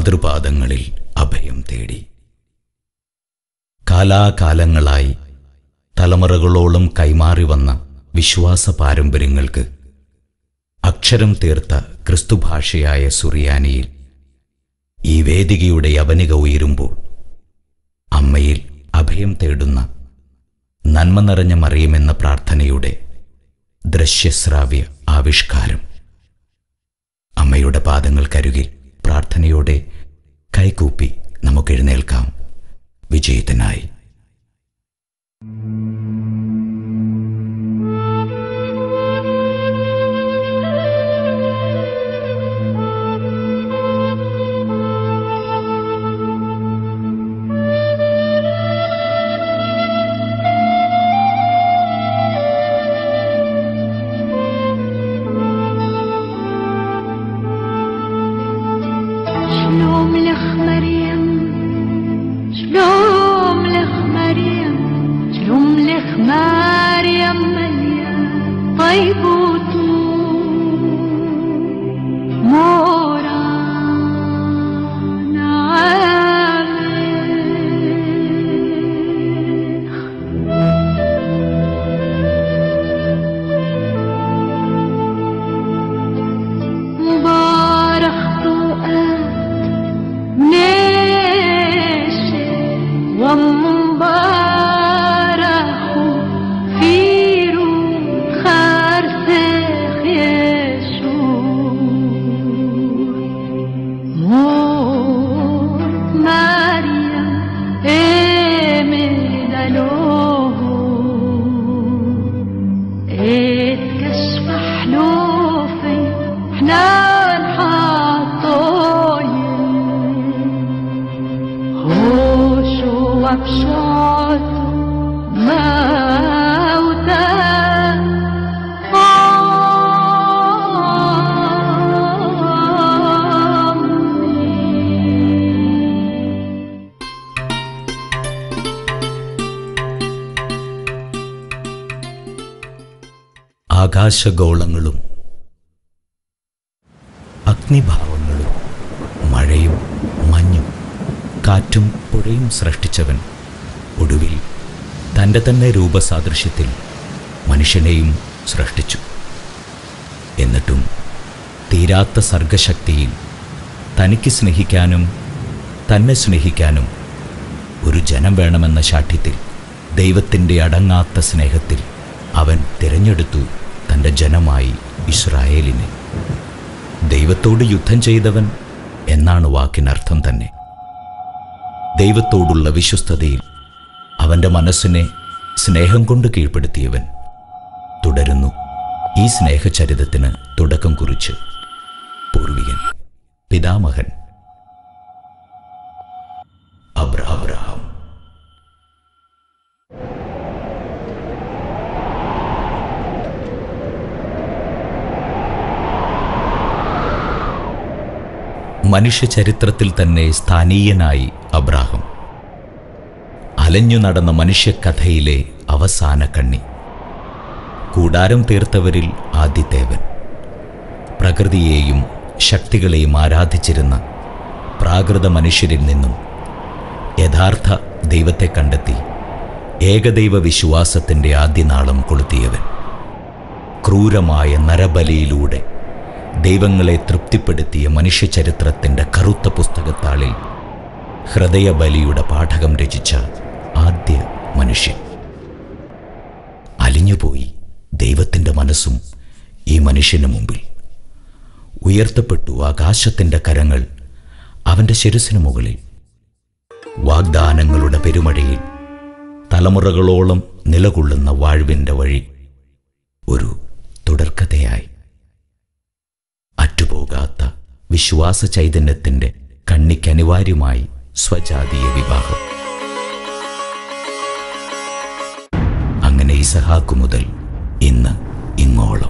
മാതൃപാദങ്ങളിൽ അഭയം തേടി കാലാകാലങ്ങളായി തലമുറകളോളം കൈമാറി വന്ന വിശ്വാസ പാരമ്പര്യങ്ങൾക്ക് അക്ഷരം തീർത്ത ക്രിസ്തുഭാഷയായ സുറിയാനിയിൽ ഈ വേദികയുടെ യവനിക ഉയരുമ്പോൾ അമ്മയിൽ അഭയം തേടുന്ന നന്മ നിറഞ്ഞ മറിയുമെന്ന പ്രാർത്ഥനയുടെ ദൃശ്യശ്രാവ്യ ആവിഷ്കാരം അമ്മയുടെ പാദങ്ങൾക്കരികിൽ പ്രാർത്ഥനയോടെ കൈകൂപ്പി നമുക്ക് എഴുന്നേൽക്കാം വിജയത്തിനായി שלום לך מרים, שלום לך מרים, שלום לך מרים מליה, طيبوت موران عامر مبارك فؤاد ناشئ ومبارك في روح خرسخ يشوع مور مريم امد له اتكشف حلوفي حنان حاطايل هوشو وبشعت موتى آمين ആകാശഗോളങ്ങളും അഗ്നിഭാവങ്ങളും മഴയും മഞ്ഞും കാറ്റും പുഴയും സൃഷ്ടിച്ചവൻ ഒടുവിൽ തൻ്റെ തന്നെ രൂപസാദൃശ്യത്തിൽ മനുഷ്യനെയും സൃഷ്ടിച്ചു എന്നിട്ടും തീരാത്ത സർഗശക്തിയിൽ തനിക്ക് സ്നേഹിക്കാനും തന്നെ സ്നേഹിക്കാനും ഒരു ജനം വേണമെന്ന ശാഠ്യത്തിൽ ദൈവത്തിൻ്റെ അടങ്ങാത്ത സ്നേഹത്തിൽ അവൻ തിരഞ്ഞെടുത്തു തൻ്റെ ജനമായി ഇസ്രായേലിനെ ദൈവത്തോട് യുദ്ധം ചെയ്തവൻ എന്നാണ് വാക്കിനർത്ഥം തന്നെ ദൈവത്തോടുള്ള വിശ്വസ്തതയിൽ അവൻ്റെ മനസ്സിനെ സ്നേഹം കൊണ്ട് കീഴ്പ്പെടുത്തിയവൻ തുടരുന്നു ഈ സ്നേഹചരിതത്തിന് തുടക്കം കുറിച്ച് പൂർവികൻ പിതാമഹൻ അബ്ര- അബ്രഹാം മനുഷ്യ ചരിത്രത്തിൽ തന്നെ സ്ഥാനീയനായി അബ്രാഹം അലഞ്ഞു നടന്ന മനുഷ്യക്കഥയിലെ അവസാന കണ്ണി കൂടാരം തീർത്തവരിൽ ആദ്യത്തേവൻ പ്രകൃതിയെയും ശക്തികളെയും ആരാധിച്ചിരുന്ന പ്രാകൃത മനുഷ്യരിൽ നിന്നും യഥാർത്ഥ ദൈവത്തെ കണ്ടെത്തി ഏകദൈവ വിശ്വാസത്തിൻ്റെ ആദ്യനാളം കൊളുത്തിയവൻ ക്രൂരമായ നരബലിയിലൂടെ ദൈവങ്ങളെ തൃപ്തിപ്പെടുത്തിയ മനുഷ്യചരിത്രത്തിൻ്റെ കറുത്ത പുസ്തകത്താളിൽ ഹൃദയബലിയുടെ പാഠകം രചിച്ച ആദ്യ മനുഷ്യൻ അലിഞ്ഞുപോയി ദൈവത്തിൻ്റെ മനസ്സും ഈ മനുഷ്യന് മുമ്പിൽ ഉയർത്തപ്പെട്ടു ആകാശത്തിൻ്റെ കരങ്ങൾ അവൻ്റെ ശിരസിന് മുകളിൽ വാഗ്ദാനങ്ങളുടെ പെരുമഴയിൽ തലമുറകളോളം നിലകൊള്ളുന്ന വാഴ്വിൻ്റെ വഴി ഒരു തുടർക്കഥയായി അറ്റുപോകാത്ത വിശ്വാസ ചൈതന്യത്തിൻ്റെ കണ്ണിക്കനിവാര്യമായി സ്വജാതീയ വിവാഹം അങ്ങനെ ഇസഹാക്കു മുതൽ ഇന്ന് ഇങ്ങോളം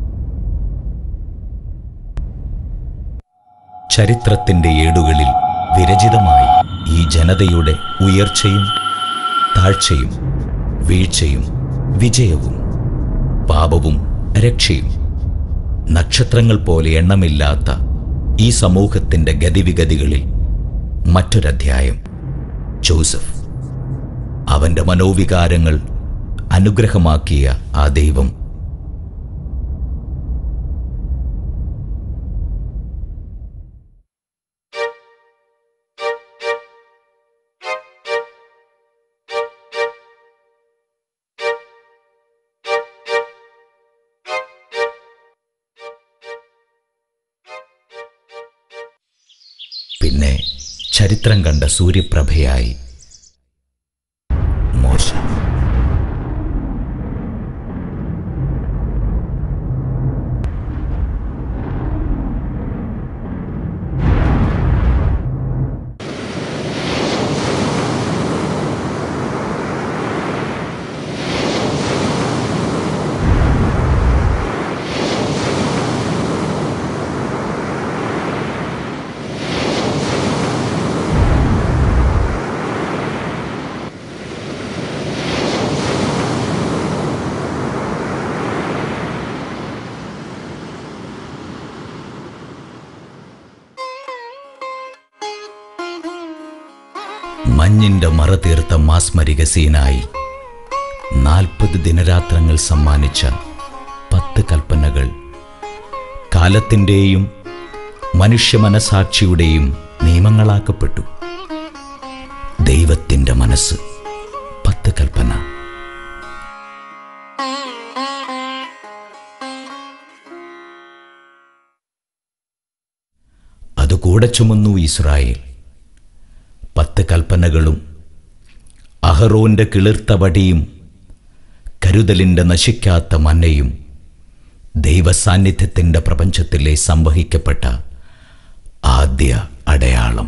ചരിത്രത്തിൻ്റെ ഏടുകളിൽ വിരചിതമായി ഈ ജനതയുടെ ഉയർച്ചയും താഴ്ചയും വീഴ്ചയും വിജയവും പാപവും രക്ഷയും നക്ഷത്രങ്ങൾ പോലെ എണ്ണമില്ലാത്ത ഈ സമൂഹത്തിന്റെ ഗതിവിഗതികളിൽ മറ്റൊരധ്യായം ജോസഫ് അവന്റെ മനോവികാരങ്ങൾ അനുഗ്രഹമാക്കിയ ആ ദൈവം പിന്നെ ചരിത്രം കണ്ട സൂര്യപ്രഭയായി മോശ മഞ്ഞിന്റെ മറതീർത്ത മാസ്മരിക സീനായി നാൽപ്പത് ദിനരാത്രങ്ങൾ സമ്മാനിച്ച പത്ത് കൽപ്പനകൾ കാലത്തിൻ്റെയും മനുഷ്യ മനസാക്ഷിയുടെയും നിയമങ്ങളാക്കപ്പെട്ടു ദൈവത്തിൻ്റെ മനസ്സ് പത്ത് കൽപ്പന അത് കൂടെ ചുമന്നു ഇസ്രായേൽ പത്ത് കൽപ്പനകളും അഹറോന്റെ കിളിർത്ത വടിയും കരുതലിന്റെ നശിക്കാത്ത മന്നയും ദൈവസാന്നിധ്യത്തിന്റെ പ്രപഞ്ചത്തിലെ സംവഹിക്കപ്പെട്ട ആദ്യ അടയാളം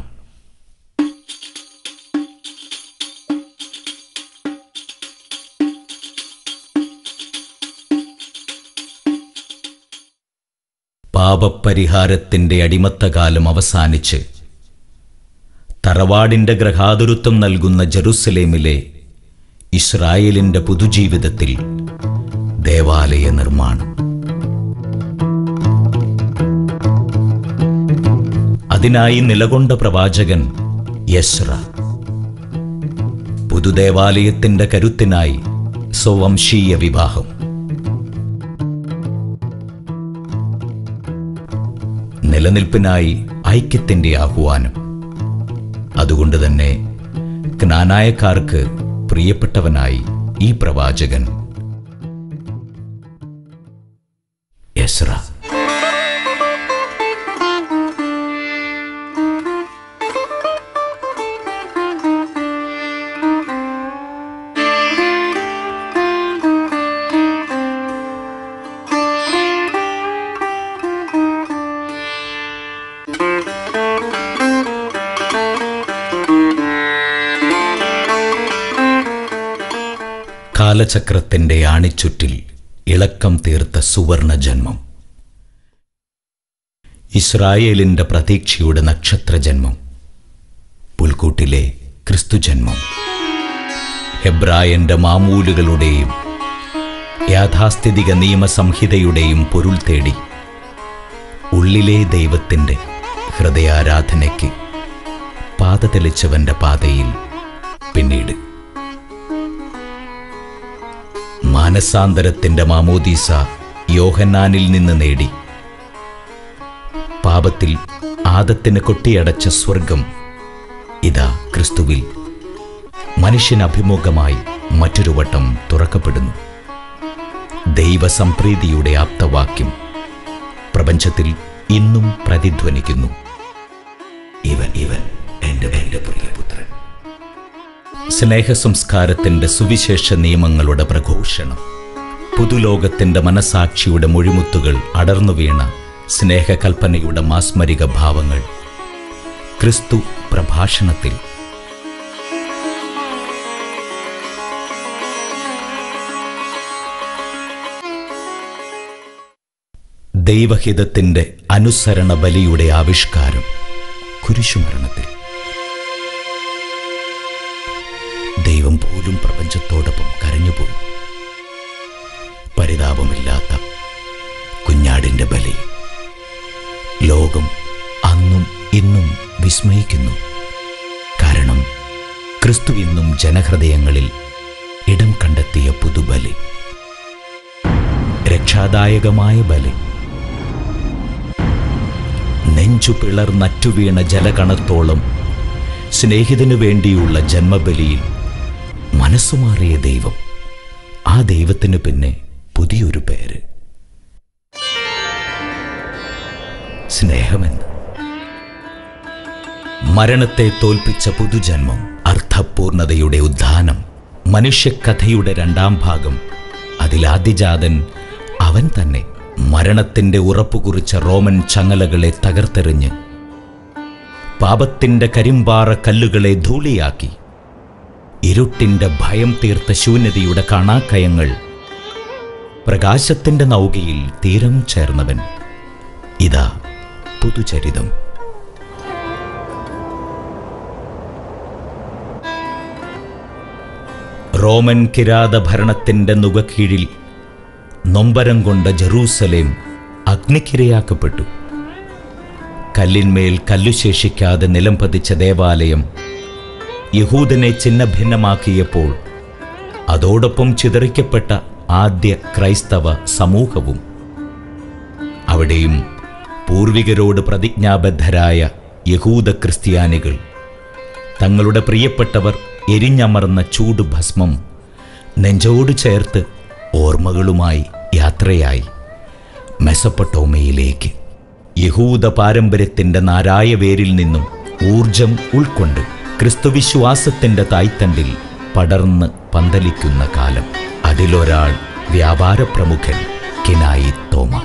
പാപപരിഹാരത്തിന്റെ അടിമത്തകാലം അവസാനിച്ച് തറവാടിന്റെ ഗ്രഹാതുരത്വം നൽകുന്ന ജെറുസലേമിലെ ഇസ്രായേലിന്റെ പുതുജീവിതത്തിൽ ദേവാലയ നിർമ്മാണം അതിനായി നിലകൊണ്ട പ്രവാചകൻ യസ്ര പുതുദേവാലയത്തിന്റെ കരുത്തിനായി സ്വവംശീയ വിവാഹം നിലനിൽപ്പിനായി ഐക്യത്തിന്റെ ആഹ്വാനം അതുകൊണ്ട് തന്നെ ജ്ഞാനായക്കാർക്ക് പ്രിയപ്പെട്ടവനായി ഈ പ്രവാചകൻ യസ്ര കാലചക്രത്തിന്റെ ആണിച്ചുറ്റിൽ ഇളക്കം തീർത്ത സുവർണ ജന്മം ഇസ്രായേലിന്റെ പ്രതീക്ഷയുടെ നക്ഷത്ര ജന്മം പുൽക്കൂട്ടിലെ ക്രിസ്തുജന്മം ഹെബ്രായന്റെ മാമൂലുകളുടെയും യാഥാസ്ഥിതിക നിയമസംഹിതയുടെയും പൊരുൾ തേടി ഉള്ളിലെ ദൈവത്തിൻ്റെ ഹൃദയാരാധനയ്ക്ക് പാത തെളിച്ചവന്റെ പാതയിൽ പിന്നീട് മാനസാന്തരത്തിന്റെ മാമോദീസ യോഹന്നാനിൽ നിന്ന് നേടി പാപത്തിൽ ആദത്തിന് കൊട്ടിയടച്ച സ്വർഗം ഇതാ ക്രിസ്തുവിൽ മനുഷ്യനഭിമുഖമായി മറ്റൊരു വട്ടം തുറക്കപ്പെടുന്നു ദൈവസംപ്രീതിയുടെ ആപ്തവാക്യം പ്രപഞ്ചത്തിൽ ഇന്നും പ്രതിധ്വനിക്കുന്നു ഇവൻ ഇവൻ എന്റെ എന്റെ പ്രിയപുത്രൻ സ്നേഹസംസ്കാരത്തിന്റെ സുവിശേഷ നിയമങ്ങളുടെ പ്രഘോഷണം പുതുലോകത്തിന്റെ മനസാക്ഷിയുടെ മൊഴിമുത്തുകൾ അടർന്നു വീണ സ്നേഹകൽപ്പനയുടെ മാസ്മരിക ഭാവങ്ങൾ ക്രിസ്തു പ്രഭാഷണത്തിൽ ദൈവഹിതത്തിന്റെ അനുസരണ ബലിയുടെ ആവിഷ്കാരം കുരിശുമരണത്തിൽ പോലും പ്രപഞ്ചത്തോടൊപ്പം കരഞ്ഞുപോയി പരിതാപമില്ലാത്ത കുഞ്ഞാടിന്റെ ബലി ലോകം അന്നും ഇന്നും വിസ്മയിക്കുന്നു കാരണം ക്രിസ്തു ഇന്നും ജനഹൃദയങ്ങളിൽ ഇടം കണ്ടെത്തിയ പുതുബലി രക്ഷാദായകമായ ബലി നെഞ്ചു പിളർന്നറ്റുവീണ ജലകണത്തോളം സ്നേഹിതനു വേണ്ടിയുള്ള ജന്മബലിയിൽ മനസ്സുമാറിയ ദൈവം ആ ദൈവത്തിന് പിന്നെ പുതിയൊരു പേര് സ്നേഹമെന്ന് മരണത്തെ തോൽപ്പിച്ച പുതുജന്മം അർത്ഥപൂർണതയുടെ ഉദ്ധാനം മനുഷ്യക്കഥയുടെ രണ്ടാം ഭാഗം അതിലാദിജാതൻ അവൻ തന്നെ മരണത്തിന്റെ ഉറപ്പുകുറിച്ച റോമൻ ചങ്ങലകളെ തകർത്തെറിഞ്ഞ് പാപത്തിന്റെ കരിമ്പാറ കല്ലുകളെ ധൂളിയാക്കി ഇരുട്ടിന്റെ ഭയം തീർത്ത ശൂന്യതയുടെ കാണാക്കയങ്ങൾ പ്രകാശത്തിന്റെ നൗകയിൽ തീരം ചേർന്നവൻ ഇതാ പുതുചരിതം റോമൻ കിരാത ഭരണത്തിന്റെ നുകക്കീഴിൽ നൊമ്പരം കൊണ്ട ജറൂസലേം അഗ്നിക്കിരയാക്കപ്പെട്ടു കല്ലിന്മേൽ കല്ലു ശേഷിക്കാതെ നിലം പതിച്ച ദേവാലയം യഹൂദനെ ഛിന്നഭിന്നമാക്കിയപ്പോൾ അതോടൊപ്പം ചിതറിക്കപ്പെട്ട ആദ്യ ക്രൈസ്തവ സമൂഹവും അവിടെയും പൂർവികരോട് പ്രതിജ്ഞാബദ്ധരായ യഹൂദ ക്രിസ്ത്യാനികൾ തങ്ങളുടെ പ്രിയപ്പെട്ടവർ എരിഞ്ഞമർന്ന ചൂട് ഭസ്മം നെഞ്ചോട് ചേർത്ത് ഓർമ്മകളുമായി യാത്രയായി മെസപ്പൊട്ടോമയിലേക്ക് യഹൂദ പാരമ്പര്യത്തിന്റെ നാരായ വേരിൽ നിന്നും ഊർജം ഉൾക്കൊണ്ട് ക്രിസ്തുവിശ്വാസത്തിന്റെ തായ്തണ്ടിൽ പടർന്ന് പന്തലിക്കുന്ന കാലം അതിലൊരാൾ വ്യാപാര പ്രമുഖൻ കിനായി തോമ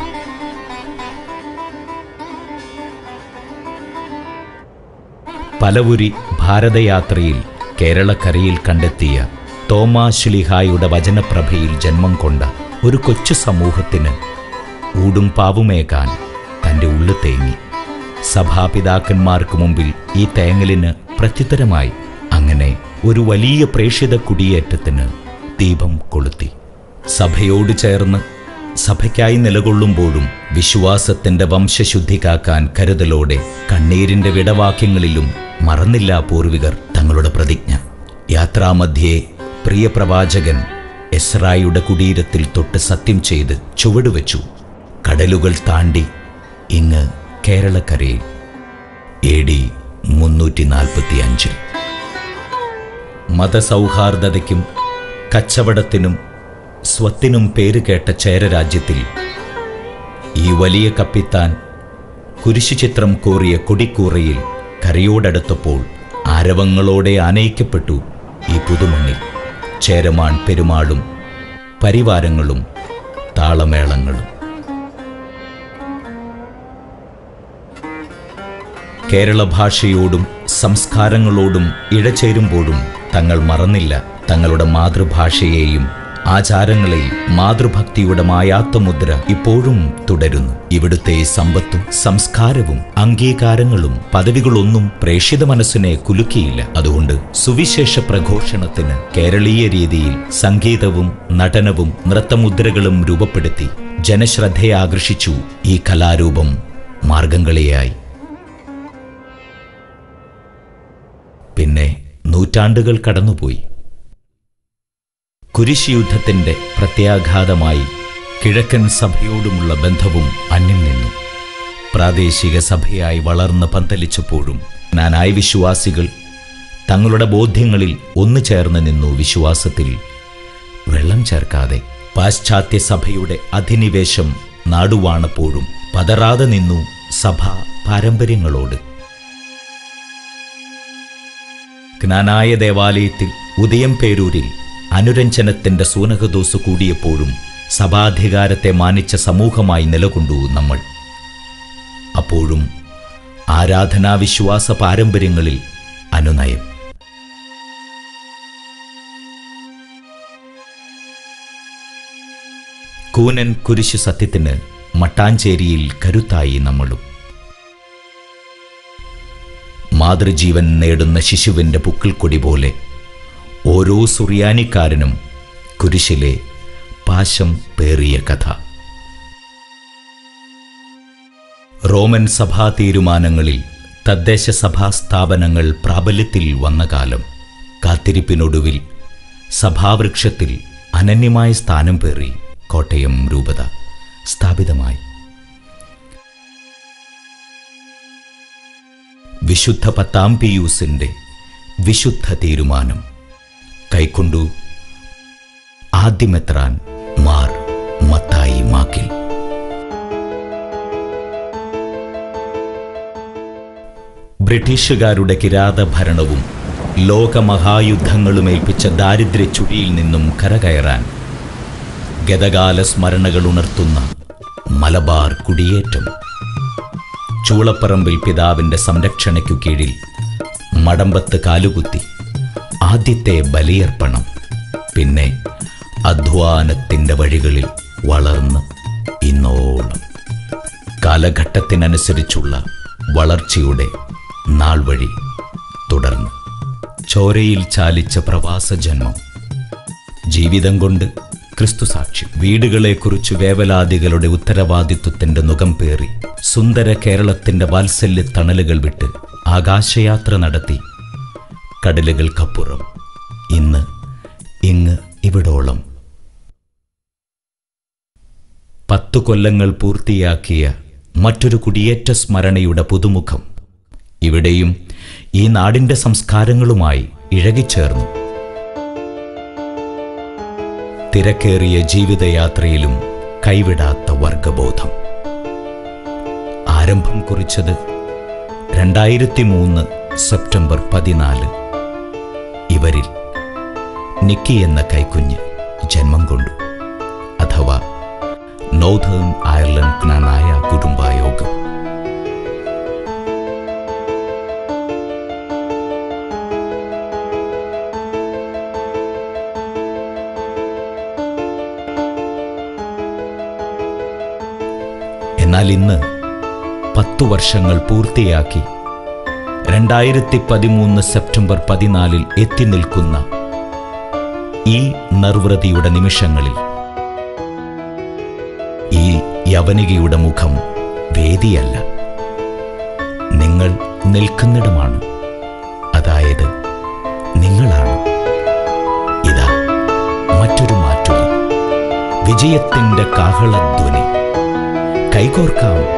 പലവുരി ഭാരതയാത്രയിൽ കേരളക്കരയിൽ കണ്ടെത്തിയ തോമാശ്ലിഹായുടെ വചനപ്രഭയിൽ ജന്മം കൊണ്ട ഒരു കൊച്ചു സമൂഹത്തിന് ഊടും പാവുമേകാൻ തൻ്റെ ഉള്ളു തേങ്ങി സഭാപിതാക്കന്മാർക്ക് മുമ്പിൽ ഈ തേങ്ങലിന് പ്രത്യുത്തരമായി അങ്ങനെ ഒരു വലിയ പ്രേക്ഷിത കുടിയേറ്റത്തിന് ദീപം കൊളുത്തി സഭയോട് ചേർന്ന് സഭയ്ക്കായി നിലകൊള്ളുമ്പോഴും വിശ്വാസത്തിന്റെ വംശശുദ്ധി കാക്കാൻ കരുതലോടെ കണ്ണീരിന്റെ വിടവാക്യങ്ങളിലും മറന്നില്ല പൂർവികർ തങ്ങളുടെ പ്രതിജ്ഞ യാത്രാമധ്യേ പ്രിയ പ്രവാചകൻ എസ്രായുടെ കുടീരത്തിൽ തൊട്ട് സത്യം ചെയ്ത് ചുവടുവെച്ചു കടലുകൾ താണ്ടി ഇങ്ങ് കേരളക്കരയിൽ എ ഡി മുന്നൂറ്റി നാൽപ്പത്തി അഞ്ചിൽ മതസൗഹാർദ്ദതയ്ക്കും കച്ചവടത്തിനും സ്വത്തിനും പേരുകേട്ട ചേരരാജ്യത്തിൽ ഈ വലിയ കപ്പിത്താൻ കുരിശുചിത്രം കോറിയ കൊടിക്കൂറയിൽ കരയോടടുത്തപ്പോൾ ആരവങ്ങളോടെ ആനയിക്കപ്പെട്ടു ഈ പുതുമണ്ണിൽ ചേരമാൻ പെരുമാളും പരിവാരങ്ങളും താളമേളങ്ങളും കേരള ഭാഷയോടും സംസ്കാരങ്ങളോടും ഇഴചേരുമ്പോഴും തങ്ങൾ മറന്നില്ല തങ്ങളുടെ മാതൃഭാഷയെയും ആചാരങ്ങളെയും മാതൃഭക്തിയുടെ മായാത്ത മുദ്ര ഇപ്പോഴും തുടരുന്നു ഇവിടുത്തെ സമ്പത്തും സംസ്കാരവും അംഗീകാരങ്ങളും പദവികളൊന്നും പ്രേക്ഷിത മനസ്സിനെ കുലുക്കിയില്ല അതുകൊണ്ട് സുവിശേഷ പ്രഘോഷണത്തിന് കേരളീയ രീതിയിൽ സംഗീതവും നടനവും നൃത്തമുദ്രകളും രൂപപ്പെടുത്തി ജനശ്രദ്ധയെ ആകർഷിച്ചു ഈ കലാരൂപം മാർഗംകളിയായി പിന്നെ നൂറ്റാണ്ടുകൾ കടന്നുപോയി കുരിശ് യുദ്ധത്തിന്റെ പ്രത്യാഘാതമായി കിഴക്കൻ സഭയോടുമുള്ള ബന്ധവും അന്യം നിന്നു പ്രാദേശിക സഭയായി വളർന്ന് പന്തലിച്ചപ്പോഴും നാനായ വിശ്വാസികൾ തങ്ങളുടെ ബോധ്യങ്ങളിൽ ഒന്നു ചേർന്ന് നിന്നു വിശ്വാസത്തിൽ വെള്ളം ചേർക്കാതെ പാശ്ചാത്യ സഭയുടെ അധിനിവേശം നാടുവാണപ്പോഴും പതറാതെ നിന്നു സഭ പാരമ്പര്യങ്ങളോട് ജ്ഞാനായ ദേവാലയത്തിൽ ഉദയം പേരൂരിൽ അനുരഞ്ജനത്തിന്റെ സൂനകദോസ് കൂടിയപ്പോഴും സഭാധികാരത്തെ മാനിച്ച സമൂഹമായി നിലകൊണ്ടു നമ്മൾ അപ്പോഴും ആരാധനാവിശ്വാസ പാരമ്പര്യങ്ങളിൽ അനുനയം കൂനൻ കുരിശു സത്യത്തിന് മട്ടാഞ്ചേരിയിൽ കരുത്തായി നമ്മളും മാതൃജീവൻ നേടുന്ന ശിശുവിൻ്റെ പുക്കിൾക്കൊടി പോലെ ഓരോ സുറിയാനിക്കാരനും കുരിശിലെ പാശം പേറിയ കഥ റോമൻ സഭാ തീരുമാനങ്ങളിൽ തദ്ദേശ സഭാ സ്ഥാപനങ്ങൾ പ്രാബല്യത്തിൽ വന്ന കാലം കാത്തിരിപ്പിനൊടുവിൽ സഭാവൃക്ഷത്തിൽ അനന്യമായ സ്ഥാനം പേറി കോട്ടയം രൂപത സ്ഥാപിതമായി വിശുദ്ധ പത്താം പിയൂസിന്റെ വിശുദ്ധ തീരുമാനം കൈക്കൊണ്ടു ആദ്യമെത്രാൻ മാർ മത്തായി മാക്കിൽ ബ്രിട്ടീഷുകാരുടെ കിരാത ഭരണവും ലോകമഹായുദ്ധങ്ങളും ഏൽപ്പിച്ച ദാരിദ്ര്യ ചുഴിയിൽ നിന്നും കരകയറാൻ ഗതകാല സ്മരണകൾ ഉണർത്തുന്ന മലബാർ കുടിയേറ്റം ചൂളപ്പറമ്പിൽ പിതാവിന്റെ സംരക്ഷണയ്ക്കു കീഴിൽ മടമ്പത്ത് കാലുകുത്തി ആദ്യത്തെ ബലിയർപ്പണം പിന്നെ അധ്വാനത്തിന്റെ വഴികളിൽ വളർന്ന് ഇന്നോളം കാലഘട്ടത്തിനനുസരിച്ചുള്ള വളർച്ചയുടെ നാൾ വഴി തുടർന്ന് ചോരയിൽ ചാലിച്ച പ്രവാസ ജന്മം ജീവിതം കൊണ്ട് ക്രിസ്തുസാക്ഷി വീടുകളെക്കുറിച്ച് വേവലാദികളുടെ ഉത്തരവാദിത്വത്തിന്റെ മുഖം പേറി സുന്ദര കേരളത്തിന്റെ വാത്സല്യ തണലുകൾ വിട്ട് ആകാശയാത്ര നടത്തി കടലുകൾക്കപ്പുറം ഇന്ന് ഇങ്ങ് ഇവിടോളം പത്തു കൊല്ലങ്ങൾ പൂർത്തിയാക്കിയ മറ്റൊരു കുടിയേറ്റ സ്മരണയുടെ പുതുമുഖം ഇവിടെയും ഈ നാടിന്റെ സംസ്കാരങ്ങളുമായി ഇഴകിച്ചേർന്നു തിരക്കേറിയ ജീവിതയാത്രയിലും കൈവിടാത്ത വർഗബോധം ആരംഭം കുറിച്ചത് രണ്ടായിരത്തി മൂന്ന് സെപ്റ്റംബർ പതിനാല് ഇവരിൽ നിക്കി എന്ന കൈക്കുഞ്ഞ് ജന്മം കൊണ്ടു അഥവാ നോർത്തേൺ അയർലൻഡ് ജ്ഞാനായ കുടുംബായോഗം എന്നാൽ ഇന്ന് പത്തു വർഷങ്ങൾ പൂർത്തിയാക്കി രണ്ടായിരത്തി പതിമൂന്ന് സെപ്റ്റംബർ പതിനാലിൽ എത്തി നിൽക്കുന്ന ഈ നിർവൃതിയുടെ നിമിഷങ്ങളിൽ ഈ യവനികയുടെ മുഖം വേദിയല്ല നിങ്ങൾ നിൽക്കുന്നിടമാണ് അതായത് നിങ്ങളാണ് ഇതാ മറ്റൊരു മാറ്റൊലി വിജയത്തിന്റെ കാഹളധ്വനി കൈകോർക്കാം